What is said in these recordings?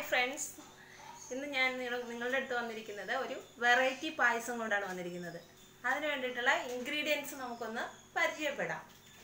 friends ഇന്ന് ഞാൻ നിങ്ങൾ നിങ്ങളുടെ അടുത്ത് വന്നിരിക്കുന്നത് ഒരു വെറൈറ്റി പായസം കൊണ്ടാണ് വന്നിരിക്കുന്നത് അതിന് വേണ്ടിയിട്ടുള്ള ഇൻഗ്രീഡിയൻസ് നമുക്കൊന്ന് പരിചയപ്പെടാം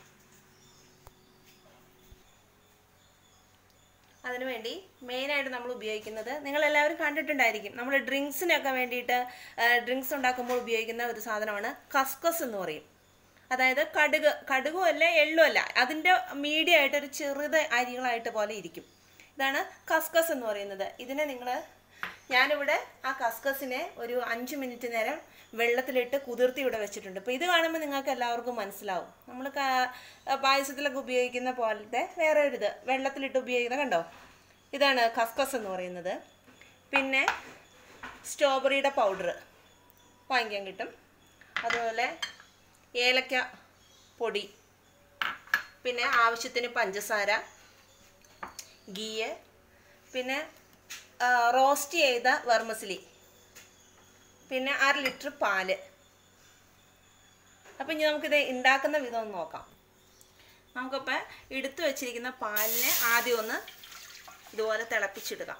അതിനുവേണ്ടി മെയിനായിട്ട് നമ്മൾ ഉപയോഗിക്കുന്നത് നിങ്ങളെല്ലാവരും കണ്ടിട്ടുണ്ടായിരിക്കും നമ്മൾ ഡ്രിങ്ക്സിനൊക്കെ വേണ്ടിയിട്ട് ഡ്രിങ്ക്സ് ഉണ്ടാക്കുമ്പോൾ ഉപയോഗിക്കുന്ന ഒരു സാധനമാണ് കസ്കസ് എന്ന് പറയും അതായത് കടുക് കടുകും അല്ല എള്ളും അല്ല അതിൻ്റെ മീഡിയം ആയിട്ട് ഒരു ചെറുത് അരികളായിട്ട് പോലെ ഇരിക്കും ഇതാണ് കസ്കസ് എന്ന് പറയുന്നത് ഇതിനെ നിങ്ങൾ ഞാനിവിടെ ആ കസ്കസിനെ ഒരു അഞ്ച് മിനിറ്റ് നേരം വെള്ളത്തിലിട്ട് കുതിർത്തി ഇവിടെ വെച്ചിട്ടുണ്ട് അപ്പോൾ ഇത് കാണുമ്പോൾ നിങ്ങൾക്ക് എല്ലാവർക്കും മനസ്സിലാവും നമ്മൾ പായസത്തിലൊക്കെ ഉപയോഗിക്കുന്ന പോലത്തെ വേറെ ഒരു ഇത് വെള്ളത്തിലിട്ട് ഉപയോഗിക്കുന്ന കണ്ടോ ഇതാണ് കസ്കസ് എന്ന് പറയുന്നത് പിന്നെ സ്ട്രോബെറിയുടെ പൗഡർ വാങ്ങിക്കാൻ കിട്ടും അതുപോലെ ഏലക്ക പൊടി പിന്നെ ആവശ്യത്തിന് പഞ്ചസാര ഗീയ് പിന്നെ റോസ്റ്റ് ചെയ്ത വെർമസിലി പിന്നെ അര ലിറ്റർ പാല് അപ്പം ഇനി നമുക്കിത് ഉണ്ടാക്കുന്ന വിധം ഒന്ന് നോക്കാം നമുക്കിപ്പോൾ എടുത്തു വച്ചിരിക്കുന്ന പാലിനെ ആദ്യം ഒന്ന് ഇതുപോലെ തിളപ്പിച്ചെടുക്കാം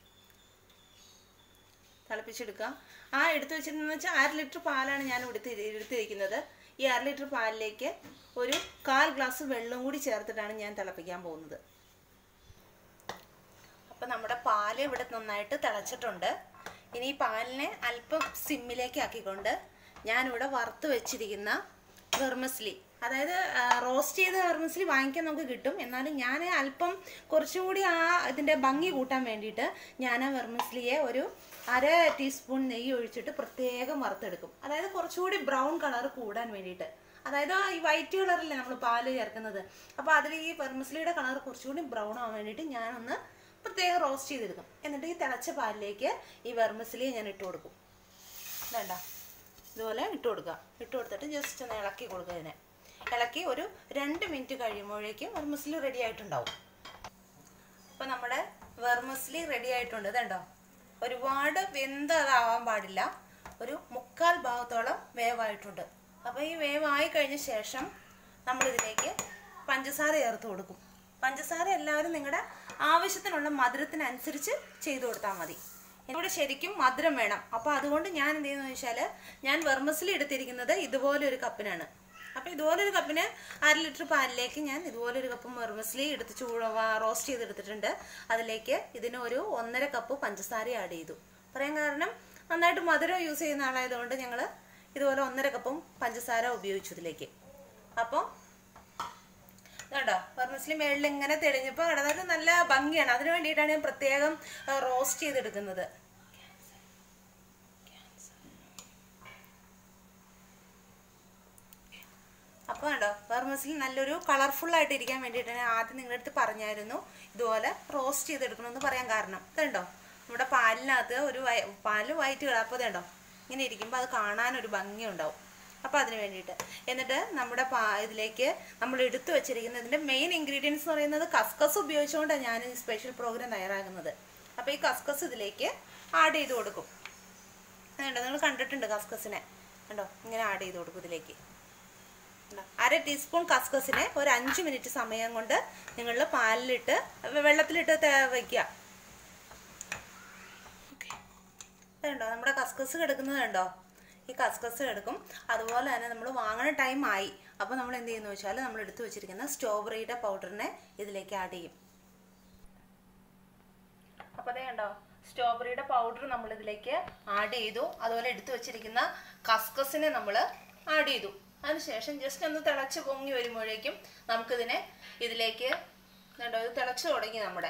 തിളപ്പിച്ചെടുക്കുക ആ എടുത്തു വെച്ചിരുന്നെന്ന് വെച്ചാൽ അര ലിറ്റർ പാലാണ് ഞാൻ എടുത്ത് എടുത്തിരിക്കുന്നത് ഈ അര ലിറ്റർ പാലിലേക്ക് ഒരു കാൽ ഗ്ലാസ് വെള്ളം കൂടി ചേർത്തിട്ടാണ് ഞാൻ തിളപ്പിക്കാൻ പോകുന്നത് അപ്പം നമ്മുടെ പാല് ഇവിടെ നന്നായിട്ട് തിളച്ചിട്ടുണ്ട് ഇനി ഈ പാലിനെ അല്പം സിമ്മിലേക്ക് ആക്കിക്കൊണ്ട് ഞാനിവിടെ വറുത്ത് വെച്ചിരിക്കുന്ന വെർമസ്ലി അതായത് റോസ്റ്റ് ചെയ്ത വെർമസ്ലി വാങ്ങിക്കാൻ നമുക്ക് കിട്ടും എന്നാലും ഞാൻ അല്പം കുറച്ചുകൂടി ആ ഇതിൻ്റെ ഭംഗി കൂട്ടാൻ വേണ്ടിയിട്ട് ഞാൻ ആ വെർമസ്ലിയെ ഒരു അര ടീസ്പൂൺ നെയ്യ് ഒഴിച്ചിട്ട് പ്രത്യേകം വറുത്തെടുക്കും അതായത് കുറച്ചുകൂടി ബ്രൗൺ കളർ കൂടാൻ വേണ്ടിയിട്ട് അതായത് ഈ വൈറ്റ് കളറല്ലേ നമ്മൾ പാല് ചേർക്കുന്നത് അപ്പോൾ അതിൽ ഈ വെർമസ്ലിയുടെ കളർ കുറച്ചുകൂടി ബ്രൗൺ ആവാൻ വേണ്ടിയിട്ട് ഞാനൊന്ന് പ്രത്യേകം റോസ്റ്റ് ചെയ്തെടുക്കും എന്നിട്ട് ഈ തിളച്ച പാലിലേക്ക് ഈ വെർമസിലി ഞാൻ ഇട്ട് കൊടുക്കും വേണ്ട ഇതുപോലെ ഇട്ട് കൊടുക്കുക ഇട്ട് കൊടുത്തിട്ട് ജസ്റ്റ് ഒന്ന് ഇളക്കി കൊടുക്കുക ഇതിനെ ഇളക്കി ഒരു രണ്ട് മിനിറ്റ് കഴിയുമ്പോഴേക്കും വെർമസിലി റെഡി ആയിട്ടുണ്ടാവും അപ്പോൾ നമ്മുടെ വെർമസിലി റെഡി ആയിട്ടുണ്ട് ഇതുണ്ടോ ഒരുപാട് വെന്തതാവാൻ പാടില്ല ഒരു മുക്കാൽ ഭാഗത്തോളം വേവായിട്ടുണ്ട് അപ്പോൾ ഈ വേവായി കഴിഞ്ഞ ശേഷം നമ്മളിതിലേക്ക് പഞ്ചസാര ചേർത്ത് കൊടുക്കും പഞ്ചസാര എല്ലാവരും നിങ്ങളുടെ ആവശ്യത്തിനുള്ള മധുരത്തിനനുസരിച്ച് ചെയ്തു കൊടുത്താൽ മതി ഇവിടെ ശരിക്കും മധുരം വേണം അപ്പോൾ അതുകൊണ്ട് ഞാൻ എന്ത് ചെയ്യുന്നത് വെച്ചാൽ ഞാൻ വെർമസിലി എടുത്തിരിക്കുന്നത് ഇതുപോലെ ഒരു കപ്പിനാണ് അപ്പോൾ ഇതുപോലെ ഒരു കപ്പിന് അര ലിറ്റർ പാലിലേക്ക് ഞാൻ ഇതുപോലെ ഒരു കപ്പ് വെർമസിലി എടുത്ത് ചൂട് റോസ്റ്റ് ചെയ്തെടുത്തിട്ടുണ്ട് അതിലേക്ക് ഇതിന് ഒരു ഒന്നര കപ്പ് പഞ്ചസാര ആഡ് ചെയ്തു പറയാൻ കാരണം നന്നായിട്ട് മധുരം യൂസ് ചെയ്യുന്ന ആളായതുകൊണ്ട് ഞങ്ങൾ ഇതുപോലെ ഒന്നര കപ്പും പഞ്ചസാര ഉപയോഗിച്ചു ഇതിലേക്ക് അപ്പോൾ കേട്ടോ വെർമസിലി മേളിൽ ഇങ്ങനെ തെളിഞ്ഞപ്പോൾ അതായത് നല്ല ഭംഗിയാണ് അതിന് വേണ്ടിയിട്ടാണ് ഞാൻ പ്രത്യേകം റോസ്റ്റ് ചെയ്തെടുക്കുന്നത് അപ്പോൾ കണ്ടോ വെർമസിൽ നല്ലൊരു കളർഫുൾ ആയിട്ട് ഇരിക്കാൻ വേണ്ടിയിട്ട് ഞാൻ ആദ്യം നിങ്ങളുടെ അടുത്ത് പറഞ്ഞായിരുന്നു ഇതുപോലെ റോസ്റ്റ് ചെയ്തെടുക്കണമെന്ന് പറയാൻ കാരണം ഇതുണ്ടോ നമ്മുടെ പാലിനകത്ത് ഒരു പാല് വൈറ്റ് കളർ അപ്പോൾ ഇതുണ്ടോ ഇങ്ങനെ ഇരിക്കുമ്പോൾ അത് കാണാനൊരു ഭംഗിയുണ്ടാവും അപ്പോൾ അതിന് വേണ്ടിയിട്ട് എന്നിട്ട് നമ്മുടെ പാ ഇതിലേക്ക് നമ്മൾ എടുത്തു വെച്ചിരിക്കുന്ന ഇതിൻ്റെ മെയിൻ ഇൻഗ്രീഡിയൻസ് എന്ന് പറയുന്നത് കസ്കസ് ഉപയോഗിച്ചുകൊണ്ടാണ് ഞാൻ ഈ സ്പെഷ്യൽ പ്രോഗ്രാം തയ്യാറാക്കുന്നത് അപ്പോൾ ഈ കസ്കസ് ഇതിലേക്ക് ആഡ് ചെയ്ത് കൊടുക്കും അതുണ്ടോ നിങ്ങൾ കണ്ടിട്ടുണ്ട് കസ്കസിനെ കണ്ടോ ഇങ്ങനെ ആഡ് ചെയ്ത് കൊടുക്കും ഇതിലേക്ക് അര ടീസ്പൂൺ കസ്കസിനെ ഒരു അഞ്ച് മിനിറ്റ് സമയം കൊണ്ട് നിങ്ങൾ പാലിലിട്ട് വെള്ളത്തിലിട്ട് വയ്ക്കുക കണ്ടോ നമ്മുടെ കസ്കസ് കിടക്കുന്നത് കണ്ടോ ഈ കസ്കസ് എടുക്കും അതുപോലെ തന്നെ നമ്മൾ വാങ്ങുന്ന ടൈം ആയി അപ്പോൾ നമ്മൾ എന്ത് ചെയ്യുന്നു വെച്ചാൽ നമ്മൾ എടുത്തു വെച്ചിരിക്കുന്ന സ്ട്രോബെറിയുടെ പൗഡറിനെ ഇതിലേക്ക് ആഡ് ചെയ്യും അപ്പോൾ അതേ കണ്ടോ സ്ട്രോബെറിയുടെ പൗഡർ നമ്മൾ ഇതിലേക്ക് ആഡ് ചെയ്തു അതുപോലെ എടുത്തു വെച്ചിരിക്കുന്ന കസ്കസിനെ നമ്മൾ ആഡ് ചെയ്തു അതിനുശേഷം ജസ്റ്റ് ഒന്ന് തിളച്ച് പൊങ്ങി വരുമ്പോഴേക്കും നമുക്കിതിനെ ഇതിലേക്ക് കണ്ടോ ഇത് തിളച്ച് തുടങ്ങി നമ്മുടെ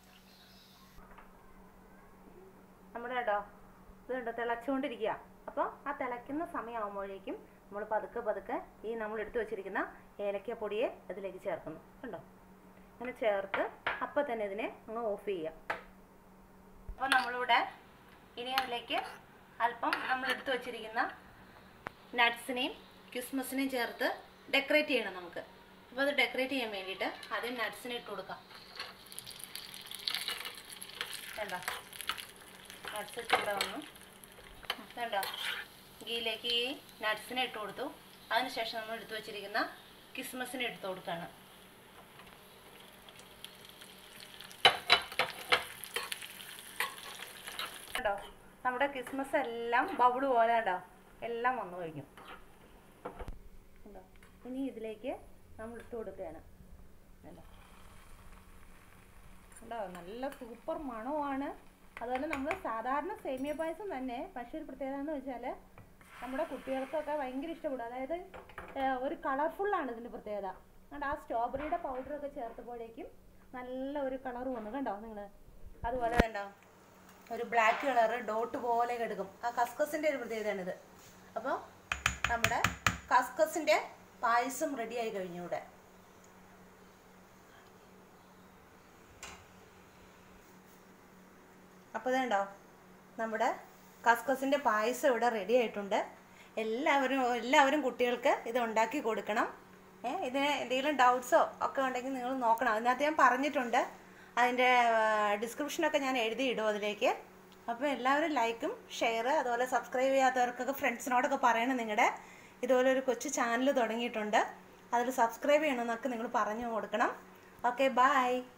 നമ്മുടെ കേട്ടോ ഇത് കണ്ടോ തിളച്ചുകൊണ്ടിരിക്കുക അപ്പോൾ ആ തിളയ്ക്കുന്ന സമയമാകുമ്പോഴേക്കും നമ്മൾ പതുക്കെ പതുക്കെ ഈ നമ്മൾ എടുത്തു വെച്ചിരിക്കുന്ന ഏലക്ക പൊടിയെ ഇതിലേക്ക് ചേർക്കുന്നു കണ്ടോ അങ്ങനെ ചേർത്ത് അപ്പം തന്നെ ഇതിനെ അങ്ങ് ഓഫ് ചെയ്യാം അപ്പോൾ നമ്മളിവിടെ ഇനി അതിലേക്ക് അല്പം നമ്മൾ എടുത്തു വെച്ചിരിക്കുന്ന നട്ട്സിനെയും ക്രിസ്മസിനെയും ചേർത്ത് ഡെക്കറേറ്റ് ചെയ്യണം നമുക്ക് അപ്പോൾ അത് ഡെക്കറേറ്റ് ചെയ്യാൻ വേണ്ടിയിട്ട് ആദ്യം നട്ട്സിനെ ഇട്ട് കൊടുക്കാം വേണ്ട നട്ട്സ് ഇട്ടിവിടെ വന്നു വേണ്ട ഗീയിലേക്ക് ഈ നട്ട്സിനെ ഇട്ട് കൊടുത്തു അതിനുശേഷം നമ്മൾ എടുത്തു വെച്ചിരിക്കുന്ന കിസ്മസിനെ എടുത്തു കൊടുക്കുകയാണ് കണ്ടോ നമ്മുടെ ക്രിസ്മസ് എല്ലാം ബബിള് പോലെ കണ്ടോ എല്ലാം വന്നു കഴിഞ്ഞു കണ്ടോ ഇനി ഇതിലേക്ക് നമ്മൾ ഇട്ട് കൊടുക്കുകയാണ് കണ്ടോ കണ്ടോ നല്ല സൂപ്പർ മണമാണ് അതുപോലെ നമ്മൾ സാധാരണ സേമിയ പായസം തന്നെ പക്ഷേ ഒരു പ്രത്യേകത എന്ന് വെച്ചാൽ നമ്മുടെ കുട്ടികൾക്കൊക്കെ ഭയങ്കര ഇഷ്ടപ്പെടും അതായത് ഏഹ്, ഒരു കളർഫുള്ളാണ് ഇതിൻ്റെ പ്രത്യേകത കണ്ടോ ആ സ്ട്രോബെറിയുടെ പൗഡറൊക്കെ ചേർത്തപ്പോഴേക്കും നല്ല ഒരു കളർ വന്നു കണ്ടോ നിങ്ങൾ അതുപോലെ കണ്ടോ ഒരു ബ്ലാക്ക് കളർ ഡോട്ട് പോലെ കിടക്കും ആ കസ്കസിൻ്റെ ഒരു പ്രത്യേകതയാണിത് അപ്പോൾ നമ്മുടെ കസ്കസിൻ്റെ പായസം റെഡിയായി കഴിഞ്ഞു ഇവിടെ അപ്പോൾ ഇതുണ്ടോ നമ്മുടെ കസ്കസിൻ്റെ പായസം ഇവിടെ റെഡി ആയിട്ടുണ്ട് എല്ലാവരും എല്ലാവരും കുട്ടികൾക്ക് ഇത് ഉണ്ടാക്കി കൊടുക്കണം ഏ ഇതിന് എന്തെങ്കിലും ഡൗട്ട്സോ ഒക്കെ ഉണ്ടെങ്കിൽ നിങ്ങൾ നോക്കണം അതിനകത്ത് ഞാൻ പറഞ്ഞിട്ടുണ്ട് അതിൻ്റെ ഡിസ്ക്രിപ്ഷനൊക്കെ ഞാൻ എഴുതിയിടും അതിലേക്ക് അപ്പോൾ എല്ലാവരും ലൈക്കും ഷെയർ അതുപോലെ സബ്സ്ക്രൈബ് ചെയ്യാത്തവർക്കൊക്കെ ഫ്രണ്ട്സിനോടൊക്കെ പറയണം നിങ്ങളുടെ ഇതുപോലെ ഒരു കൊച്ചു ചാനൽ തുടങ്ങിയിട്ടുണ്ട് അതിൽ സബ്സ്ക്രൈബ് ചെയ്യണമെന്നൊക്കെ നിങ്ങൾ പറഞ്ഞു കൊടുക്കണം ഓക്കെ ബായ്